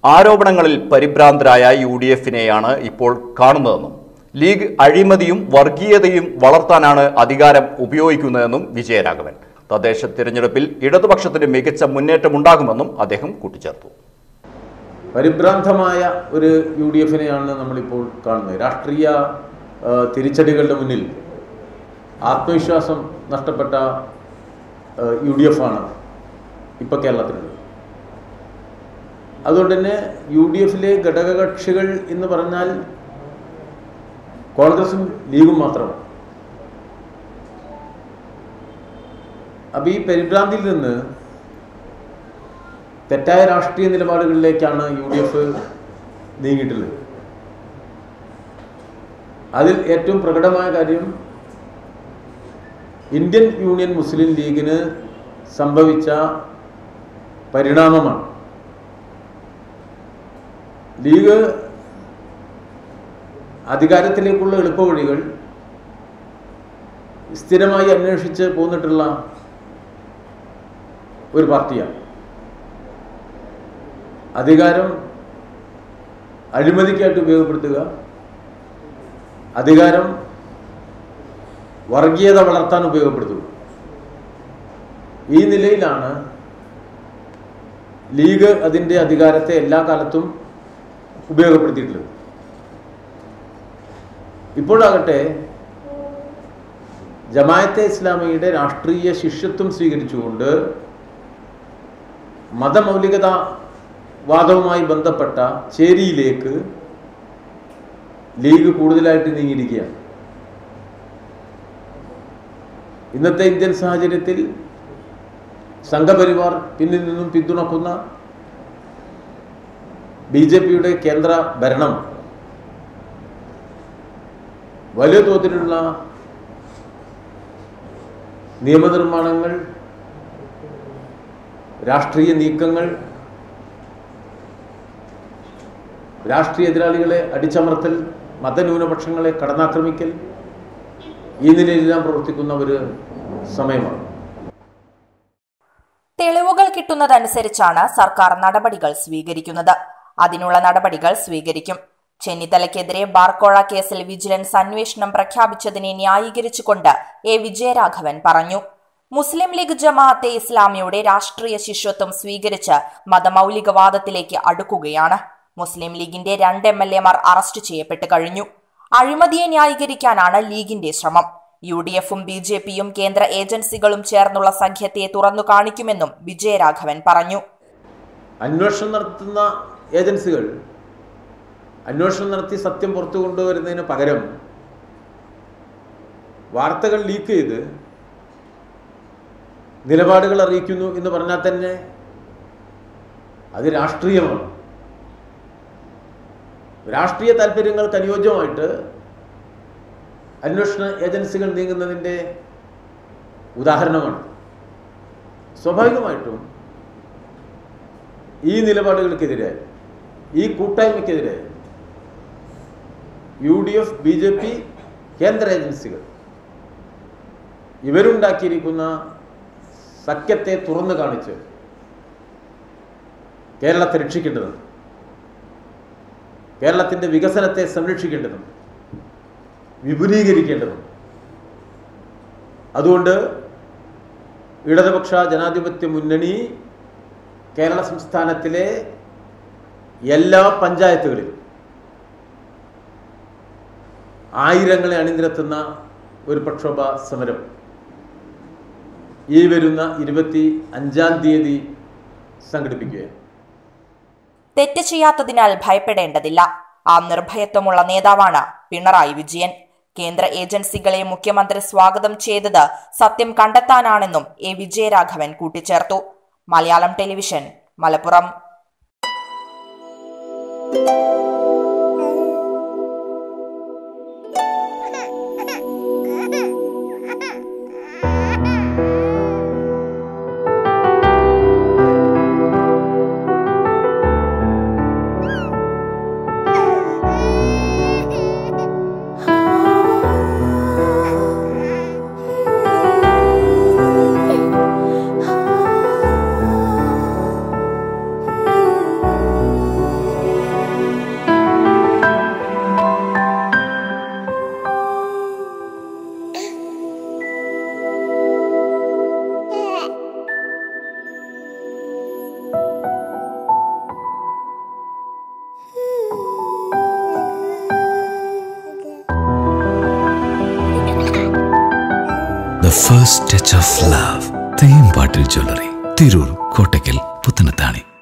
ആരോപണങ്ങളിൽ പരിഭ്രാന്തരായ U D എഫിനെയാണ് ഇപ്പോൾ കാണുന്നതെന്നും ലീഗ് അഴിമതിയും വർഗീയതയും വളർത്താനാണ് അധികാരം ഉപയോഗിക്കുന്നതെന്നും വിജയരാഘവൻ തദ്ദേശ തിരഞ്ഞെടുപ്പിൽ ഇടതുപക്ഷത്തിന് മികച്ച മുന്നേറ്റമുണ്ടാകുമെന്നും അദ്ദേഹം കൂട്ടിച്ചേർത്തു പരിഭ്രാന്തമായ ഒരു യു ഡി എഫിനെയാണ് നമ്മളിപ്പോൾ കാണുന്നത് രാഷ്ട്രീയ ആ, തിരിച്ചടികളുടെ മുന്നിൽ ആത്മവിശ്വാസം നഷ്ടപ്പെട്ട യു ഡി എഫ് ആണ് ഇപ്പോൾ കേരളത്തിലുള്ളത് അതുകൊണ്ട് തന്നെ യു ഡി എഫിലെ ഘടകകക്ഷികൾ എന്ന് പറഞ്ഞാൽ കോൺഗ്രസും ലീഗും മാത്രമാണ് അപ്പം ഈ പരിഭ്രാന്തിയിൽ നിന്ന് തെറ്റായ രാഷ്ട്രീയ നിലപാടുകളിലേക്കാണ് യു ഡി എഫ് നീങ്ങിയിട്ടുള്ളത് അതിൽ ഏറ്റവും പ്രകടമായ കാര്യം ഇന്ത്യൻ യൂണിയൻ മുസ്ലിം ലീഗിന് സംഭവിച്ച പരിണാമമാണ് ലീഗ് അധികാരത്തിലേക്കുള്ള എളുപ്പവഴികൾ സ്ഥിരമായി അന്വേഷിച്ച് പോന്നിട്ടുള്ള ഒരു പാർട്ടിയാണ് അധികാരം അഴിമതിക്കായിട്ട് ഉപയോഗപ്പെടുത്തുക അധികാരം വർഗീയത വളർത്താൻ ഉപയോഗപ്പെടുത്തുക ഈ നിലയിലാണ് ലീഗ് അതിൻ്റെ അധികാരത്തെ എല്ലാ കാലത്തും ഉപയോഗപ്പെടുത്തിയിട്ടുള്ളത് ഇപ്പോഴാകട്ടെ ജമായത്തെ ഇസ്ലാമിയുടെ രാഷ്ട്രീയ ശിഷ്യത്വം സ്വീകരിച്ചുകൊണ്ട് മതമൗലികത വാദവുമായി ബന്ധപ്പെട്ട ചേരിയിലേക്ക് ലീഗ് കൂടുതലായിട്ട് നീങ്ങിയിരിക്കുകയാണ് ഇന്നത്തെ ഇന്ത്യൻ സാഹചര്യത്തിൽ സംഘപരിവാർ പിന്നിൽ നിന്നും പിന്തുണക്കുന്ന ബി ജെ പിയുടെ കേന്ദ്ര ഭരണം വലിയ തോതിലുള്ള നിയമനിർമ്മാണങ്ങൾ രാഷ്ട്രീയ നീക്കങ്ങൾ രാഷ്ട്രീയ എതിരാളികളെ അടിച്ചമർത്തൽ മതന്യൂനപക്ഷങ്ങളെ കടന്നാക്രമിക്കൽ ഈ നിലയിലെല്ലാം പ്രവർത്തിക്കുന്ന ഒരു സമയമാണ് തെളിവുകൾ കിട്ടുന്നതനുസരിച്ചാണ് സർക്കാർ നടപടികൾ സ്വീകരിക്കുന്നത് അതിനുള്ള നടപടികൾ സ്വീകരിക്കും ചെന്നിത്തലയ്ക്കെതിരെ ബാർക്കോഴ കേസിൽ വിജിലൻസ് അന്വേഷണം പ്രഖ്യാപിച്ചതിനെ ന്യായീകരിച്ചുകൊണ്ട് എ വിജയരാഘവൻ പറഞ്ഞു മുസ്ലിം ലീഗ് ജമാഅത്തെ ഇസ്ലാമിയുടെ രാഷ്ട്രീയ ശിഷ്യത്വം സ്വീകരിച്ച് മതമൗലികവാദത്തിലേക്ക് അടുക്കുകയാണ് മുസ്ലിം ലീഗിന്റെ രണ്ട് എം എൽ എമാർ അറസ്റ്റ് ചെയ്യപ്പെട്ട് കഴിഞ്ഞു അഴിമതിയെ ന്യായീകരിക്കാനാണ് ലീഗിന്റെ ശ്രമം യു ഡി എഫും ബി ജെ പിയും കേന്ദ്ര ഏജൻസികളും ചേർന്നുള്ള സഖ്യത്തെ തുറന്നു കാണിക്കുമെന്നും വിജയരാഘവൻ പറഞ്ഞു അന്വേഷണം നടത്തുന്ന ഏജൻസികൾ അന്വേഷണം നടത്തി സത്യം പുറത്തു കൊണ്ടുവരുന്നതിന് പകരം വാർത്തകൾ ലീക്ക് ചെയ്ത് നിലപാടുകൾ അറിയിക്കുന്നു എന്ന് പറഞ്ഞാൽ തന്നെ അത് രാഷ്ട്രീയമാണ് രാഷ്ട്രീയ താല്പര്യങ്ങൾക്ക് അനുയോജ്യമായിട്ട് അന്വേഷണ ഏജൻസികൾ നീങ്ങുന്നതിൻ്റെ ഉദാഹരണമാണ് സ്വാഭാവികമായിട്ടും ഈ നിലപാടുകൾക്കെതിരെ ഈ കൂട്ടായ്മയ്ക്കെതിരെ U D F B J P കേന്ദ്ര ഏജൻസികൾ ഇവരുണ്ടാക്കിയിരിക്കുന്ന സഖ്യത്തെ തുറന്നു കാണിച്ച് കേരളത്തെ രക്ഷിക്കേണ്ടതുണ്ട് കേരളത്തിൻ്റെ വികസനത്തെ സംരക്ഷിക്കേണ്ടതുണ്ട് വിപുലീകരിക്കേണ്ടതുണ്ട് അതുകൊണ്ട് ഇടതുപക്ഷ ജനാധിപത്യ മുന്നണി കേരള സംസ്ഥാനത്തിലെ എല്ലാ പഞ്ചായത്തുകളിലും ആയിരങ്ങളെ അണിനിരത്തുന്ന ഒരു പ്രക്ഷോഭ സമരം ഈ വരുന്ന ഇരുപത്തി അഞ്ചാം തീയതി സംഘടിപ്പിക്കുകയാണ് തെറ്റ് ചെയ്യാത്തതിനാൽ ഭയപ്പെടേണ്ടതില്ല ആ നിർഭയത്വമുള്ള നേതാവാണ് പിണറായി വിജയൻ കേന്ദ്ര ഏജൻസികളെ മുഖ്യമന്ത്രി സ്വാഗതം ചെയ്തത് സത്യം കണ്ടെത്താനാണെന്നും എ വിജയരാഘവൻ കൂട്ടിച്ചേർത്തു Malayalam television Malappuram Ah the first touch of love Thembattil jewellery Tirur Kottakkal Puthanathani